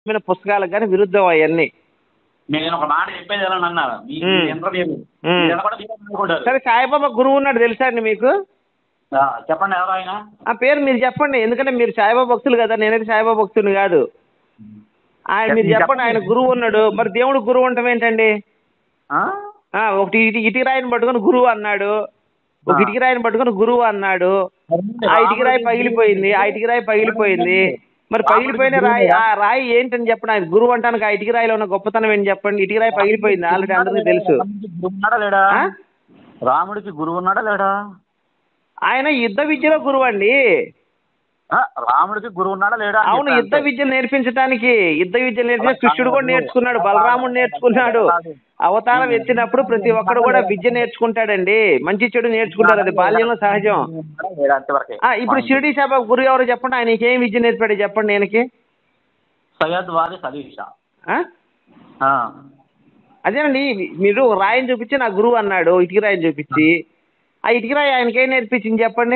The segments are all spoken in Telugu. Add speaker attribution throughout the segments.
Speaker 1: చెప్పిన పుస్తకాలకు కానీ విరుద్ధం అవన్నీ
Speaker 2: నేను ఒక మాట చెప్పేది ఎలా అన్నారు మీ
Speaker 1: మ్మ్.
Speaker 2: ఇంటర్వ్యూ
Speaker 1: మ్మ్.
Speaker 2: కూడా మీరే అనుకుంటారు
Speaker 1: సరే సాయిబాబా గురువు ఉన్నాడు తెలుసా అండి మీకు
Speaker 2: ఆ, చెప్పండి ఎవరు ఆయన
Speaker 1: ఆ పేరు మీరు చెప్పండి ఎందుకంటే మీరు సాయిబాబా భక్తులు కదా నేనైతే సాయిబాబా భక్తుని కాదు ఆయన మీరు చెప్పండి ఆయన గురువు ఉన్నాడు మరి దేవుడు గురువు ఉండటం ఏంటండి
Speaker 2: ఆ?
Speaker 1: ఆ, ఒకటి ఇటు ఇటుక రాయిని పట్టుకొని గురువు అన్నాడు ఒక ఇటుక రాయిని పట్టుకొని గురువు అన్నాడు ఆ ఇటుక రాయి పగిలిపోయింది ఆ ఇటుక రాయి పగిలిపోయింది మరి పగిలిపోయిన రాయి ఆ రాయి ఏంటని చెప్పండి ఆయన గురువు అంటానికి ఆ ఇటుక రాయిలో ఉన్న గొప్పతనం ఏంటి చెప్పండి ఇటుక రాయి పగిలిపోయింది ఆల్రెడీ అందరికీ తెలుసు
Speaker 2: రాముడికి గురువు ఉన్నాడా లేడా
Speaker 1: ఆ?
Speaker 2: రాముడికి గురువు ఉన్నాడా లేడా
Speaker 1: ఆయన యుద్ధ విద్యలో గురువు అండి
Speaker 2: ఆ, రాముడికి గురువు ఉన్నాడా లేడా అని
Speaker 1: అవును
Speaker 2: చెప్పాను
Speaker 1: యుద్ధ
Speaker 2: అంతే.
Speaker 1: విద్యలు నేర్పించడానికి యుద్ధ విద్యలు నేర్పించ కృష్ణుడు కూడా నేర్చుకున్నాడు బలరాముడు నేర్చుకున్నాడు అవతారం ఎత్తినప్పుడు ప్రతి ఒక్కడు కూడా విద్య నేర్చుకుంటాడండి మంచి చెడు నేర్చుకుంటారు అది బాల్యంలో సహజం
Speaker 2: ఉన్నాడా లేడా అంతవరకే
Speaker 1: ఆ, ఇప్పుడు షిరిడి సాబా గురువు ఎవరు చెప్పండి ఆయనకి ఏం విద్య నేర్పాడు చెప్పండి ఆయనకి
Speaker 2: సయ్యద్ వారి సలీషా
Speaker 1: ఆ?
Speaker 2: ఆ.
Speaker 1: అదేనండి మీరు రాయిని చూపించి నా గురువు అన్నాడు ఇటుక రాయిని చూపించి ఆ ఇటుక రాయి ఆయనకి ఏం నేర్పించింది చెప్పండి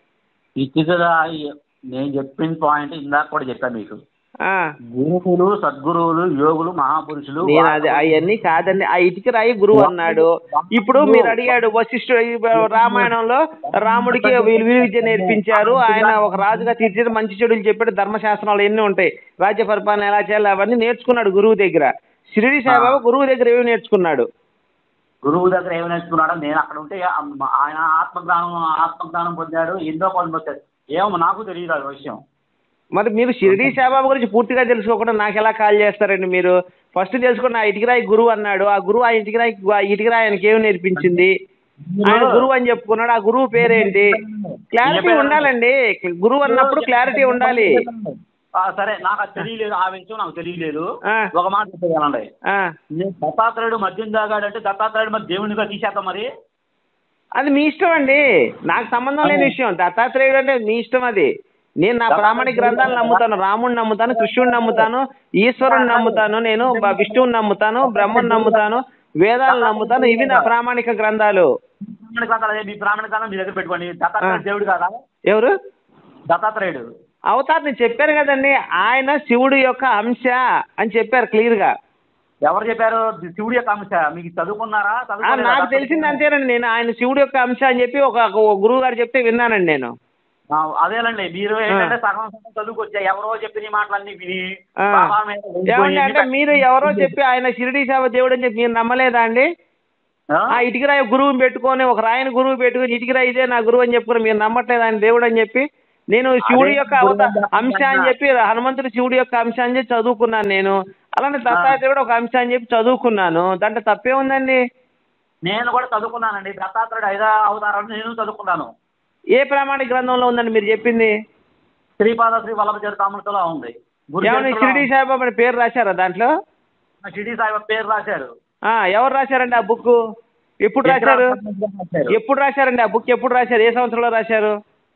Speaker 2: ఇచ్చిగా నేను చెప్పిన పాయింట్ ఇందాక కూడా చెప్పాను మీకు
Speaker 1: ఆ,
Speaker 2: గురువులు సద్గురువులు యోగులు మహాపురుషులు
Speaker 1: నేను అది అవన్నీ కాదండి ఆ ఇటుక రాయి గురువు అన్నాడు ఇప్పుడు మీరు అడిగాడు వశిష్ఠుడు ఈ రామాయణంలో రాముడికి వీలు వీలు విద్య నేర్పించారు ఆయన ఒక రాజుగా తీర్చేది మంచి చెడులు చెప్పాడు ధర్మశాస్త్రాలు ఎన్ని ఉంటాయి రాజ్య పరిపాలన ఎలా చేయాలి అవన్నీ నేర్చుకున్నాడు గురువు దగ్గర షిరిడి సాయిబాబా గురువు దగ్గర ఏమి నేర్చుకున్నాడు
Speaker 2: గురువు దగ్గర ఏమి నేర్చుకున్నాడో నేను అక్కడ ఉంటే అమ్మ- ఆయన ఆత్మజ్ఞానం ఆత్మజ్ఞానం పొందాడు ఎన్నో పనులు వచ్చాయి ఏమో నాకు తెలియదు ఆ విషయం
Speaker 1: మరి మీరు షిరిడి సాయిబాబా గురించి పూర్తిగా తెలుసుకోకుండా నాకు ఎలా కాల్ చేస్తారండి మీరు ఫస్ట్ తెలుసుకున్న ఆ ఇటుకరాయి గురువు అన్నాడు ఆ గురువు ఆ ఇటుకరాయి ఆ ఇటుకరాయి ఆయనకి ఏమి నేర్పించింది ఆయన గురువు అని చెప్పుకున్నాడు ఆ గురువు పేరేంటి క్లారిటీ ఉండాలండి గురువు అన్నప్పుడు క్లారిటీ ఉండాలి
Speaker 2: ఆ, సరే నాకు అది తెలియలేదు ఆ విషయం నాకు తెలియలేదు
Speaker 1: ఆ.
Speaker 2: ఒక మాట చెప్పేయాలండి
Speaker 1: ఆ,
Speaker 2: నేను దత్తాత్రేయుడు మద్యం తాగాడంటే దత్తాత్రేయుడు మరి దేవునిగా తీసేద్దాం మరి
Speaker 1: అది మీ ఇష్టం అండి నాకు సంబంధం లేని విషయం దత్తాత్రేయుడు అంటే మీ ఇష్టం అది నేను నా ప్రామాణిక గ్రంథాలు నమ్ముతాను రాముడిని నమ్ముతాను కృష్ణుడిని నమ్ముతాను ఈశ్వరుని నమ్ముతాను నేను బ- విష్ణువుని నమ్ముతాను బ్రహ్మని నమ్ముతాను వేదాలను నమ్ముతాను ఇవి నా ప్రామాణిక గ్రంథాలు
Speaker 2: బ్రాహ్మణ గ్రంథాలు అదే మీ బ్రాహ్మణ గ్రంథం మీ దగ్గర పెట్టుకోండి దత్తాత్రేయుడు దేవుడు కాదా
Speaker 1: ఎవరు
Speaker 2: దత్తాత్రేయుడు
Speaker 1: అవతార్ నేను చెప్పాను కదండి ఆయన శివుడు యొక్క అంశ అని చెప్పారు క్లియర్ గా
Speaker 2: ఎవరు చెప్పారు శివుడి యొక్క అంశ మీకు చదువుకున్నారా
Speaker 1: ఆ,
Speaker 2: చదువుకోలేదా?
Speaker 1: నాకు తెలిసింది అంతేనండి నేను ఆయన శివుడు యొక్క అంశ అని చెప్పి ఒక ఒక గురువు గారు చెప్తే విన్నానండి నేను
Speaker 2: ఆ, అదేనండి మీరు ఏంటంటే సగం సగం చదువుకొచ్చా ఎవరో చెప్పిన ఈ మాటలన్నీ విని
Speaker 1: ఆ.
Speaker 2: బాబా మీద
Speaker 1: ఏమండి
Speaker 2: వెళ్ళిపోయి
Speaker 1: అంటే మీరు ఎవరో చెప్పి ఆయన షిరిడి సేవ దేవుడు అని చెప్పి మీరు నమ్మలేదా అండి
Speaker 2: ఆ?
Speaker 1: ఆ ఇటుకరాయి గురువుని పెట్టుకొని ఒక రాయిని గురువు పెట్టుకొని ఇటుకరాయి ఇదే నా గురువు అని చెప్పుకుని మీరు నమ్మట్లేదు ఆయన దేవుడు అని చెప్పి నేను శివుడి యొక్క అవత అంశ అని చెప్పి హనుమంతుడు శివుడి యొక్క అంశ అని చెప్పి చదువుకున్నాను నేను అలానే దత్తాత్రేయుడు ఒక అంశ అని చెప్పి చదువుకున్నాను దాంట్లో తప్పే ఉందండి
Speaker 2: నేను కూడా చదువుకున్నానండి దత్తాత్రేయుడు ఐదో అవతారాన్ని నేను చదువుకున్నాను
Speaker 1: ఏ ప్రామాణిక గ్రంథంలో ఉందండి మీరు చెప్పింది
Speaker 2: శ్రీపాద శ్రీ వల్లభ చరితామృతలో ఉంది గురు
Speaker 1: ఏమన్నా
Speaker 2: చరిత్రలో
Speaker 1: షిరిడి సాయిబాబా అని పేరు రాశారా దాంట్లో
Speaker 2: ఉంది. షిరిడి సాయిబాబా పేరు రాశారు
Speaker 1: ఆ, ఎవరు రాశారండి ఆ బుక్ ఎప్పుడు రాశారు ఎప్పుడు రాశారండి ఆ బుక్ ఎప్పుడు రాశారు ఏ సంవత్సరంలో రాశారు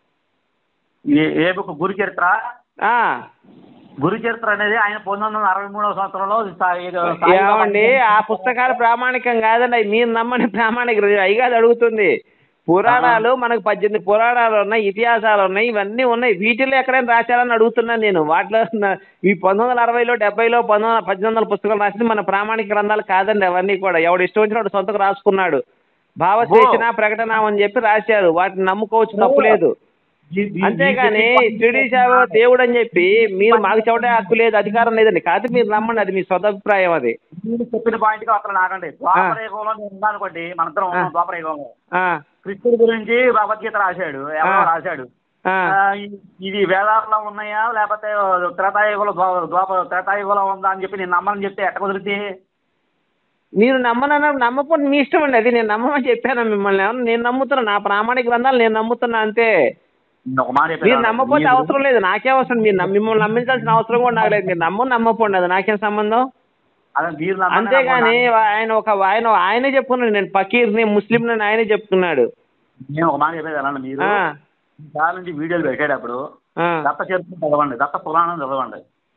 Speaker 2: ఏ- ఏ బుక్ గురు చరిత్ర
Speaker 1: ఆ
Speaker 2: గురు చరిత్ర అనేది ఆయన పంతొమ్మిది వందల అరవై మూడవ సంవత్సరంలో సా- ఇది సాయిబాబా-
Speaker 1: ఏమండి ఆ పుస్తకాలు ప్రామాణికం కాదండి అవి మీరు నమ్మని ప్రామాణిక అవి కాదు అడుగుతుంది పురాణాలు మనకు పద్దెనిమిది పురాణాలు ఉన్నాయి ఇతిహాసాలు ఉన్నాయి ఇవన్నీ ఉన్నాయి వీటిలో ఎక్కడైనా రాశారని అడుగుతున్నాను నేను వాటిలో ఉన్న- ఈ పంతొమ్మిది వందల అరవైలో డెబ్బైలో పంతొమ్మిది వందల పద్దెనిమిది వందల పుస్తకాలు రాసింది మన ప్రామాణిక గ్రంథాలు కాదండి అవన్నీ కూడా ఎవడు ఇష్టం వచ్చినప్పుడు సొంతకు రాసుకున్నాడు భావశేషణ ప్రకటన అని చెప్పి రాశారు వాటిని నమ్ముకోవచ్చు తప్పులేదు
Speaker 2: ఈ- ఈ-
Speaker 1: అంతేగాని
Speaker 2: ఈ-
Speaker 1: షిరిడి సేవ దేవుడు అని చెప్పి మీరు మాకు చెప్పడే హక్కు లేదు అధికారం లేదండి కాదు మీరు నమ్మండి అది మీ సొంతాభిప్రాయం అది
Speaker 2: మీరు చెప్పిన పాయింట్ గా అసలు నాకండి ద్వాపర యుగంలో నేను ఉన్నాను అనుకోండి మనందరం ఉన్నాం ద్వాపర యుగంలో
Speaker 1: ఆ,
Speaker 2: కృష్ణుడి గురించి భగవద్గీత రాశాడు ఎవరో
Speaker 1: ఆ.
Speaker 2: రాశాడు
Speaker 1: ఆ,
Speaker 2: ఆ, ఇ- ఇది వేదాల్లో ఉన్నాయా లేకపోతే త్రేతాయుగంలో ద్వా- ద్వాపర త్రేతాయుగంలో ఉందా అని చెప్పి నేను నమ్మని చెప్తే ఎట్ట కుదిరితే
Speaker 1: మీరు నమ్మనన్న నమ్మకపోతే మీ ఇష్టం అండి అది నేను నమ్మమని చెప్పాను మిమ్మల్ని ఏమన్నా నేను నమ్ముతున్నా నా ప్రామాణిక గ్రంథాలు నేను నమ్ముతున్నా అంతే
Speaker 2: ఒక మాట చెప్పేది
Speaker 1: మీరు
Speaker 2: కాదు.
Speaker 1: నమ్మకపోతే
Speaker 2: మీరు-
Speaker 1: అవసరం లేదు నాకే అవసరం మీరు నమ్మి- మిమ్మల్ని నమ్మించాల్సిన అవసరం కూడా నాకు లేదు మీరు నమ్ము నమ్మపోండి అది నాకేం సంబంధం
Speaker 2: అదే మీరు నమ్మండి,
Speaker 1: అంతేగాని
Speaker 2: నమ్మకండి.
Speaker 1: ఆయన ఒక ఆయన ఆయనే చెప్పుకున్నాడు నేను ఫకీర్ని ముస్లింని ఆయనే చెప్తున్నాడు
Speaker 2: నేను ఒక మాట చెప్పేది ఎలా మీరు
Speaker 1: ఆ,
Speaker 2: దాని నుంచి వీడియోలు పెట్టేటప్పుడు
Speaker 1: ఆ.
Speaker 2: దత్త చరిత్ర చదవండి దత్త పురాణం చదవండి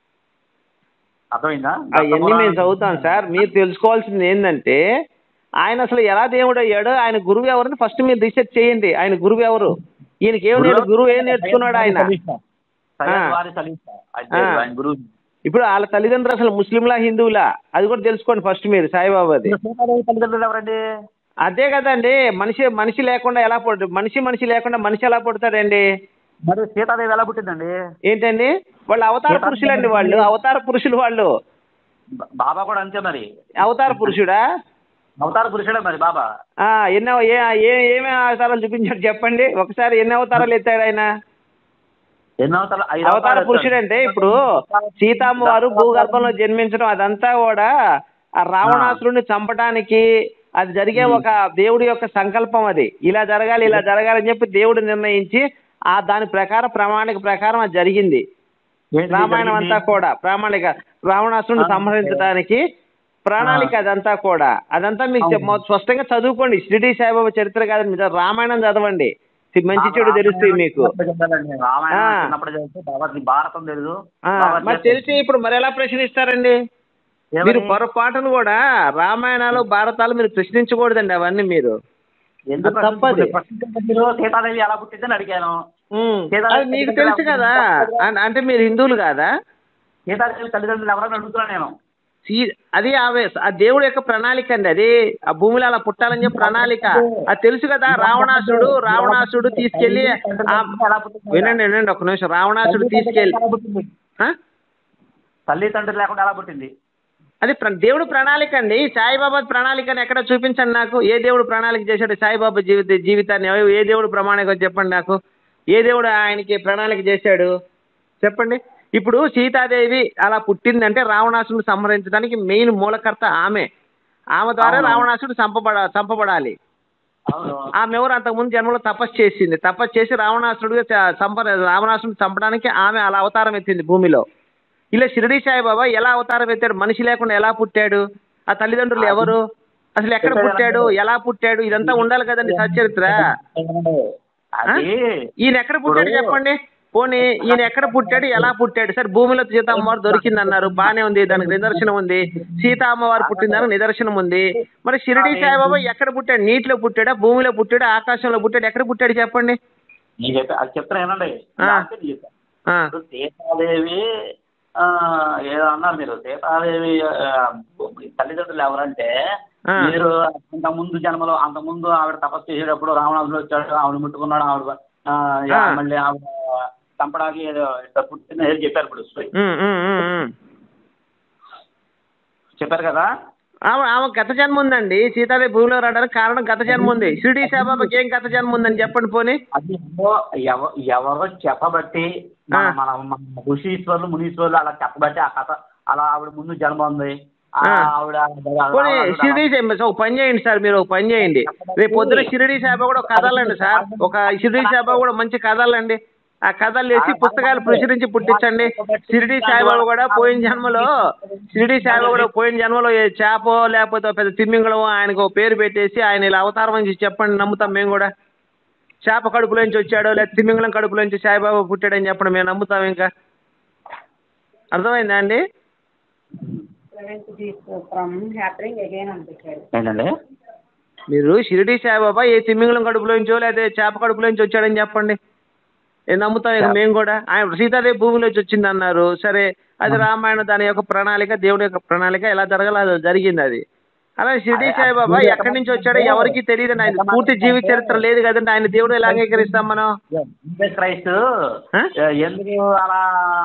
Speaker 2: అర్థమైందా దత్త
Speaker 1: అవన్నీ మేము
Speaker 2: పురాణం-
Speaker 1: చదువుతాం సార్ మీరు తెలుసుకోవాల్సింది ఏంటంటే ఆయన అసలు ఎలా దేవుడు అయ్యాడో ఆయన గురువు ఎవరని ఫస్ట్ మీరు రీసెర్చ్ చేయండి ఆయన గురువు ఎవరు ఈయనకి ఏం నేర్చు గురువు ఏం నేర్చుకున్నాడు ఆయన
Speaker 2: సలీసా. సయ్యద్
Speaker 1: ఆ.
Speaker 2: వారి సలీసా. ఆయన
Speaker 1: ఆ.
Speaker 2: పేరు, ఆయన గురువు
Speaker 1: ఇప్పుడు వాళ్ళ తల్లిదండ్రులు అసలు ముస్లింలా హిందువులా అది కూడా తెలుసుకోండి ఫస్ట్ మీరు సాయిబాబాది
Speaker 2: సీతాదేవి తల్లిదండ్రులు ఎవరండి
Speaker 1: అదే కదండి మనిషి మనిషి లేకుండా ఎలా పుట్ట మనిషి మనిషి లేకుండా మనిషి ఎలా పుడతాడండి
Speaker 2: మరి సీతాదేవి ఎలా పుట్టిందండి
Speaker 1: ఏంటండి వాళ్ళు అవతార పురుషులండి వాళ్ళు అవతార పురుషులు వాళ్ళు
Speaker 2: బా- బాబా కూడా అంతే మరి
Speaker 1: అవతార పురుషుడా
Speaker 2: అవతార పురుషుడే మరి బాబా
Speaker 1: ఆ, ఎన్ని అవ- ఏ ఏ- ఏమేమి అవతారాలు చూపించాడు చెప్పండి ఒకసారి ఎన్ని అవతారాలు ఎత్తాడు ఆయన
Speaker 2: ఎన్ని అవతారాలు ఐదు
Speaker 1: అవతార
Speaker 2: అవతారాలు
Speaker 1: పురుషుడు అంటే ఇప్పుడు సీతమ్మ వారు భూగర్భంలో జన్మించడం అదంతా కూడా ఆ రావణాసురుడిని చంపడానికి అది జరిగే ఒక దేవుడి యొక్క సంకల్పం అది ఇలా జరగాలి ఇలా జరగాలి అని చెప్పి దేవుడు నిర్ణయించి ఆ దాని ప్రకారం ప్రణాళిక ప్రకారం అది జరిగింది
Speaker 2: ఏంటి
Speaker 1: రామాయణం
Speaker 2: జరిగింది?
Speaker 1: అంతా కూడా ప్రణాళిక రావణాసురుడిని
Speaker 2: ఆ,
Speaker 1: సంహరించడానికి ప్రణాళిక అదంతా కూడా అదంతా మీకు చెప్- మొ- స్పష్టంగా చదువుకోండి షిరిడి సాయిబాబా చరిత్ర కాదండి మీరు రామాయణం చదవండి మంచి చెడు తెలుస్తుంది మీకు
Speaker 2: చిన్నప్పుడు చదవాలండి. రామాయణం
Speaker 1: ఆ.
Speaker 2: చిన్నప్పుడు చదివితే భగవద్గీత భారతం తెలుసు
Speaker 1: ఆ,
Speaker 2: భగవద్గీత
Speaker 1: మరి తెలిసి ఇప్పుడు మరి ఎలా ప్రశ్నిస్తారండి
Speaker 2: ఏమని?
Speaker 1: మీరు పొరపాటును కూడా రామాయణాలు భారతాలు మీరు ప్రశ్నించకూడదండి అవన్నీ మీరు
Speaker 2: ఎందుకు
Speaker 1: అది తప్పది.
Speaker 2: ప్రశ్నించండి మీరు సీతాదేవి ఎలా పుట్టిందని అడిగాను
Speaker 1: ఉమ్,
Speaker 2: సీతాదేవి
Speaker 1: అది మీకు తెలుసు కదా అన్- అంటే మీరు హిందువులు కాదా
Speaker 2: సీతాదేవి తల్లిదండ్రులు ఎవరైనా అడుగుతున్నాను నేను
Speaker 1: సీ- అది ఆమె ఆ దేవుడి యొక్క ప్రణాళిక అండి అది ఆ భూమిలో అలా పుట్టాలని చెప్పి ప్రణాళిక అది తెలుసు కదా రావణాసుడు రావణాసుడు తీసుకెళ్లి ఆ- వినండి వినండి ఒక నిమిషం రావణాసుడు తీసుకెళ్లి
Speaker 2: ఎలా పుట్టింది?
Speaker 1: ఆ?
Speaker 2: తల్లి తండ్రి లేకుండా ఎలా పుట్టింది
Speaker 1: అది ప్ర- దేవుడు ప్రణాళిక అండి సాయిబాబా ప్రణాళికని ఎక్కడ చూపించండి నాకు ఏ దేవుడు ప్రణాళిక చేశాడు సాయిబాబా జీవిత జీవితాన్ని ఏ- ఏ దేవుడు ప్రణాళిక చెప్పండి నాకు ఏ దేవుడు ఆయనకి ప్రణాళిక చేశాడు చెప్పండి ఇప్పుడు సీతాదేవి అలా పుట్టిందంటే రావణాసుడిని సంహరించడానికి మెయిన్ మూలకర్త ఆమె ఆమె ద్వారా
Speaker 2: అవును.
Speaker 1: రావణాసుడు చంపబడ చంపబడాలి
Speaker 2: అవును
Speaker 1: ఆమె ఎవరు అంతకుముందు జన్మలో తపస్సు చేసింది తపస్సు చేసి రావణాసుడిగా చ- చంప రావణాసుడిని చంపడానికి ఆమె అలా అవతారం ఎత్తింది భూమిలో ఇలా షిరిడి సాయిబాబా ఎలా అవతారం ఎత్తాడు మనిషి లేకుండా ఎలా పుట్టాడు ఆ తల్లిదండ్రులు ఎవరు అసలు ఎక్కడ పుట్టాడు ఎలా పుట్టాడు ఇదంతా ఉండాలి కదండి సచరిత్ర
Speaker 2: అది
Speaker 1: ఈయన ఎక్కడ పుట్టాడు చెప్పండి పోనీ ఈయన ఎక్కడ పుట్టాడు ఎలా పుట్టాడు సరే భూమిలో సీత అమ్మవారు దొరికింది అన్నారు బానే ఉంది దానికి నిదర్శనం ఉంది సీత అమ్మవారు పుట్టిందని నిదర్శనం ఉంది మరి షిరిడి సాయిబాబా ఎక్కడ పుట్టాడు నీటిలో పుట్టాడా భూమిలో పుట్టాడా ఆకాశంలో పుట్టాడు ఎక్కడ పుట్టాడు చెప్పండి
Speaker 2: నేను చెప్పా అది చెప్తాను ఏనండి
Speaker 1: ఆ. ఆ,
Speaker 2: ఇప్పుడు సీతాదేవి ఆ, ఏదో అన్నారు మీరు సీతాదేవి ఆ, తల్లిదండ్రులు ఎవరంటే
Speaker 1: ఆ.
Speaker 2: మీరు అంత ముందు జన్మలో అంత ముందు ఆవిడ తపస్సు చేసేటప్పుడు రావణాసుడు వచ్చాడు ఆవిడ ముట్టుకున్నాడు ఆవిడ ఆ, యా,
Speaker 1: ఆ.
Speaker 2: మళ్ళీ ఆవిడ చంపడానికి ఏదో ఇట్లా పుట్టింది ఏదో చెప్పారు ఇప్పుడు
Speaker 1: ఉమ్, ఉమ్, ఉమ్, ఉమ్.
Speaker 2: చెప్పారు కదా
Speaker 1: ఆమె ఆమె గత జన్మ ఉందండి సీతాదేవి భూమిలో రావడానికి కారణం గత జన్మ ఉంది షిరిడి సాయిబాబాకి ఏం గత జన్మ ఉందని చెప్పండి పోనీ
Speaker 2: అది ఏదో ఎవ- ఎవరో చెప్పబట్టి మన
Speaker 1: ఆ.
Speaker 2: మన మన ఋషీశ్వరులు మునీశ్వరులు అలా చెప్పబట్టి ఆ కథ అలా ఆవిడ ముందు జన్మ ఉంది ఆ
Speaker 1: ఆ.
Speaker 2: ఆవిడ
Speaker 1: పోనీ
Speaker 2: ఆవిడ-
Speaker 1: షిరిడి సాయి ఒక పని చేయండి సార్ మీరు ఒక పని చేయండి రేపు పొద్దున షిరిడి సాయిబా కూడా ఒక కథలండి సార్ ఒక షిరిడి సాయిబా కూడా మంచి కథలండి ఆ కథలు వేసి పుస్తకాలు ప్రచురించి పుట్టించండి షిరిడి సాయిబాబా కూడా పోయిన జన్మలో షిరిడి సాయిబాబా కూడా పోయిన జన్మలో ఏ చేపో లేకపోతే ఒక పెద్ద తిమ్మింగళం ఆయనకు ఒక పేరు పెట్టేసి ఆయన ఇలా అవతారం అని చెప్పండి నమ్ముతాం మేము కూడా చేప కడుపులోంచి వచ్చాడో లేదా తిమ్మింగళం కడుపులోంచి సాయిబాబా పుట్టాడని చెప్పండి మేము నమ్ముతాం ఇంకా అర్థమైందా అండి
Speaker 3: from happening again on the child.
Speaker 2: ఏంటండి
Speaker 1: మీరు షిరిడి సాయిబాబా ఏ తిమ్మింగళం కడుపులోంచో లేదా చేప కడుపులోంచి వచ్చాడని చెప్పండి ఏ నమ్ముతాం ఇక మేము కూడా ఆయన సీతాదేవి భూమిలోంచి వచ్చింది అన్నారు సరే అది రామాయణం దాని యొక్క ప్రణాళిక దేవుడి యొక్క ప్రణాళిక ఎలా జరగాలో అది జరిగింది అది అలా షిరిడి సాయిబాబా ఎక్కడి నుంచి వచ్చాడో ఎవరికి తెలియదు ఆయన పూర్తి జీవిత చరిత్ర లేదు కదండి ఆయన దేవుడు ఎలా అంగీకరిస్తాం మనం
Speaker 2: జీసస్ క్రైస్ట్
Speaker 1: ఆ?
Speaker 2: ఎందుకు అలా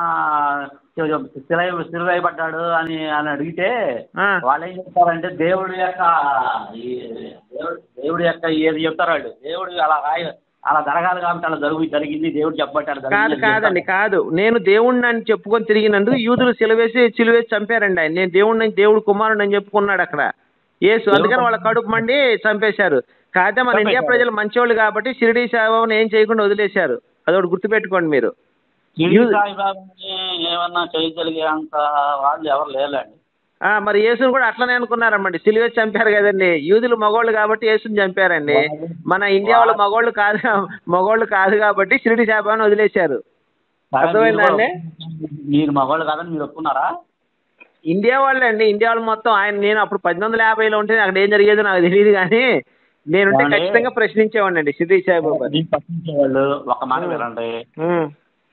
Speaker 2: సిలై సిలువైపడ్డాడు అని అని అడిగితే
Speaker 1: ఆ.
Speaker 2: వాళ్ళు ఏం చెప్తారంటే దేవుడి యొక్క ఈ దేవుడు దేవుడి యొక్క ఏది చెప్తారు వాళ్ళు దేవుడు అలా రాయ అలా జరగాలి కాబట్టి అలా జరుగు జరిగింది దేవుడు చెప్పబట్టి అలా
Speaker 1: కాదు
Speaker 2: జరిగింది అని
Speaker 1: కాదండి
Speaker 2: చెప్తారు.
Speaker 1: కాదు నేను దేవుణ్ణి అని చెప్పుకొని తిరిగినందుకు యూదులు సిలువేసి సిలువేసి చంపారండి ఆయన నేను దేవుడిని దేవుడు కుమారుడు అని చెప్పుకున్నాడు అక్కడ యేసు అందుకని వాళ్ళ కడుపు మండి చంపేశారు కాకపోతే మన ఇండియా
Speaker 2: చంపేశారు.
Speaker 1: ప్రజలు మంచోళ్ళు కాబట్టి షిరిడి సాయిబాబాని ఏం చేయకుండా వదిలేశారు అదొకటి గుర్తుపెట్టుకోండి మీరు
Speaker 2: షిరిడి
Speaker 1: యూ-
Speaker 2: సాయిబాబాని ఏమన్నా చేయగలిగే అంత వాళ్ళు ఎవరు లేరండి
Speaker 1: ఆ, మరి యేసుని కూడా అట్లనే అనుకున్నారమ్మండి సిలువేసి చంపారు కదండి యూదులు మగోళ్ళు కాబట్టి యేసుని చంపారండి మన ఇండియా వాళ్ళు మగోళ్ళు కాదు మగోళ్ళు కాదు కాబట్టి షిరిడి సాయిబాబాని వదిలేశారు
Speaker 2: సరే,
Speaker 1: అర్థమైందా
Speaker 2: మీరు
Speaker 1: అండి?
Speaker 2: మీరు మగవాళ్ళు కాదని మీరు ఒప్పుకున్నారా
Speaker 1: ఇండియా వాళ్ళే అండి ఇండియా వాళ్ళు మొత్తం ఆయన నేను అప్పుడు పద్దెనిమిది వందల యాభైలో ఉంటే అక్కడ ఏం జరిగేదో నాకు తెలియదు కానీ నేనుంటే
Speaker 2: ఏమండి?
Speaker 1: ఖచ్చితంగా ప్రశ్నించేవాడిని అండి షిరిడి సాయిబాబా
Speaker 2: దీన్ని పట్టించే వాళ్ళు ఒక మాట వినండి
Speaker 1: ఉమ్,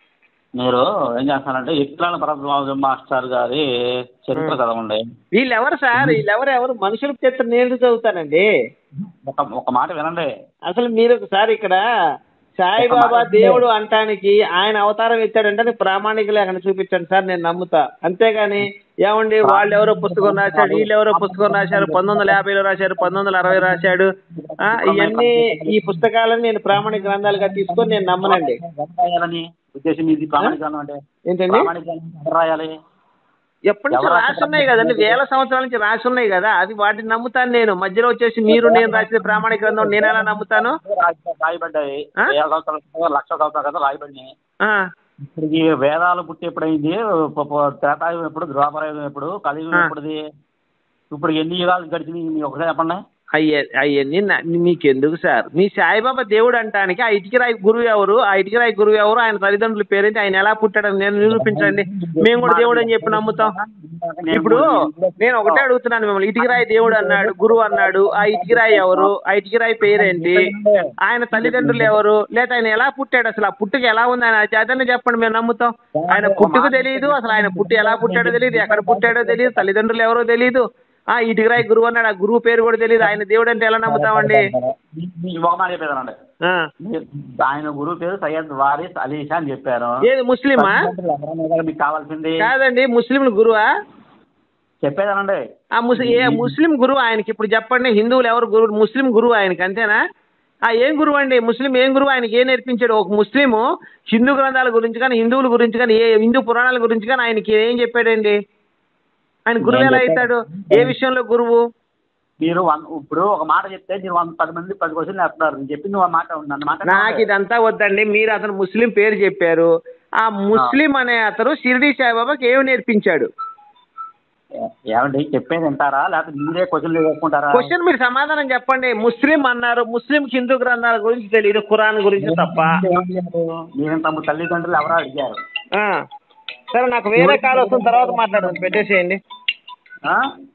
Speaker 2: మీరు ఏం చేస్తారంటే ఇట్లాన పరబ్రహ్మ మాస్టర్ గారి చరిత్ర చదవండి
Speaker 1: వీళ్ళెవరు సార్ వీళ్ళెవరు ఎవరు మనుషుల చరిత్ర నేను ఎందుకు చదువుతానండి
Speaker 2: ఒక ఒక మాట వినండి
Speaker 1: అసలు మీరు ఒకసారి ఇక్కడ సాయిబాబా దేవుడు అంటానికి ఆయన అవతారం ఎత్తాడంటే అది ప్రామాణిక లేఖను చూపించండి సార్ నేను నమ్ముతా అంతేగాని ఏమండి వాళ్ళు ఎవరో పుస్తకం రాశాడు వీళ్ళు ఎవరో పుస్తకం రాశారు పంతొమ్మిది వందల యాభైలో రాశారు పంతొమ్మిది వందల అరవై రాశాడు ఆ, ఇవన్నీ ఈ పుస్తకాలను నేను ప్రామాణిక గ్రంథాలుగా తీసుకొని నేను నమ్మనండి
Speaker 2: ఎవరు రాయాలని ఉద్దేశం ఇది ప్రామాణికాలం అంటే
Speaker 1: ఏంటండి
Speaker 2: ప్రామాణికాలం ఎవరు రాయాలి
Speaker 1: ఎప్పటి నుంచి
Speaker 2: ఎవరు
Speaker 1: రాసి ఉన్నాయి కదండి వేల సంవత్సరాల నుంచి రాసి ఉన్నాయి కదా అది వాటిని నమ్ముతాను నేను మధ్యలో వచ్చేసి మీరు నేను రాసిన ప్రామాణిక గ్రంథం నేను ఎలా నమ్ముతాను
Speaker 2: రాయి- రాయబడ్డాయి
Speaker 1: ఆ?
Speaker 2: వేల సంవత్సరాల క్రితం, లక్ష సంవత్సరాల కదా రాయబడినాయి
Speaker 1: ఆ,
Speaker 2: ఇప్పుడు ఈ వేదాలు పుట్టి ఎప్పుడైంది ప- ప- త్రేతాయుగం ఎప్పుడు ద్వాపరయుగం ఎప్పుడు కలియుగం
Speaker 1: ఆ.
Speaker 2: ఎప్పుడుది ఇప్పుడు ఎన్ని యుగాలు గడిచినాయి మీరు ఒకసారి చెప్పండి
Speaker 1: అయ్యే అవన్నీ నా- మీకెందుకు సార్ మీ సాయిబాబా దేవుడు అంటానికి ఆ ఇటుకి రాయి గురువు ఎవరు ఆ ఇటుకి రాయి గురువు ఎవరు ఆయన తల్లిదండ్రుల పేరేంటి ఆయన ఎలా పుట్టాడని నేను నిరూపించండి మేము కూడా దేవుడు అని చెప్పి నమ్ముతాం ఇప్పుడు నేను ఒకటే అడుగుతున్నాను మిమ్మల్ని ఇటుకిరాయి దేవుడు అన్నాడు గురువు అన్నాడు ఆ ఇటుకిరాయి ఎవరు ఆ ఇటుకిరాయి పేరేంటి ఆయన తల్లిదండ్రులు ఎవరు లేదా ఆయన ఎలా పుట్టాడు అసలు ఆ పుట్టుక ఎలా ఉంది ఆయన చేతనే చెప్పండి మేము నమ్ముతాం ఆయన పుట్టుక తెలియదు అసలు ఆయన పుట్టి ఎలా పుట్టాడో తెలియదు ఎక్కడ పుట్టాడో తెలియదు తల్లిదండ్రులు ఎవరో తెలియదు ఆ ఇటుకిరాయి గురువు అన్నాడు ఆ గురువు పేరు కూడా తెలియదు ఆయన దేవుడు అంటే ఎలా నమ్ముతామండి
Speaker 2: మీ- మీ ఒక మాట చెప్పేదానండి
Speaker 1: ఆ.
Speaker 2: మీరు- ఆయన గురువు పేరు సయ్యద్ వారిస్ అలీషా అని చెప్పారు
Speaker 1: ఏది ముస్లిమా
Speaker 2: తల్లిదండ్రులు ఎవరన్నా కదా మీకు కావాల్సింది
Speaker 1: కాదండి ముస్లింలు గురువా
Speaker 2: చెప్పేదానండి
Speaker 1: ఆ ముస్లిం ఏ ముస్లిం గురువు ఆయనకి ఇప్పుడు చెప్పండి హిందువులు ఎవరు గురువు ముస్లిం గురువు ఆయనకి అంతేనా ఆ ఏం గురువు అండి ముస్లిం ఏం గురువు ఆయనకి ఏం నేర్పించాడు ఒక ముస్లిము హిందూ గ్రంథాల గురించి కానీ హిందువుల గురించి కానీ ఏ హిందూ పురాణాల గురించి కానీ ఆయనకి ఏం చెప్పాడండి ఆయన గురువు ఎలా అవుతాడు ఏ విషయంలో గురువు
Speaker 2: మీరు వన్ ఇప్పుడు ఒక మాట చెప్తే మీరు వంద పది మంది పది క్వశ్చన్లు వేస్తున్నారు నేను చెప్పింది ఒక మాట నన్ను మాట
Speaker 1: నాకు ఇదంతా వద్దండి మీరు అతను ముస్లిం పేరు చెప్పారు ఆ ముస్లిం అనే అతను షిరిడి సాయిబాబాకి ఏమి నేర్పించాడు
Speaker 2: ఏమండి చెప్పేది వింటారా లేకపోతే మీరే క్వశ్చన్లు వేసుకుంటారా
Speaker 1: క్వశ్చన్ మీరు సమాధానం చెప్పండి ముస్లిం అన్నారు ముస్లిం హిందూ గ్రంథాల గురించి తెలియదు ఖురాన్ గురించి తప్ప
Speaker 2: నేను తమ తల్లిదండ్రులు ఎవరో అడిగారు
Speaker 1: ఆ. సరే నాకు వేరే కాల్ వస్తుంది తర్వాత మాట్లాడదాం పెట్టేసేయండి
Speaker 2: ఆ?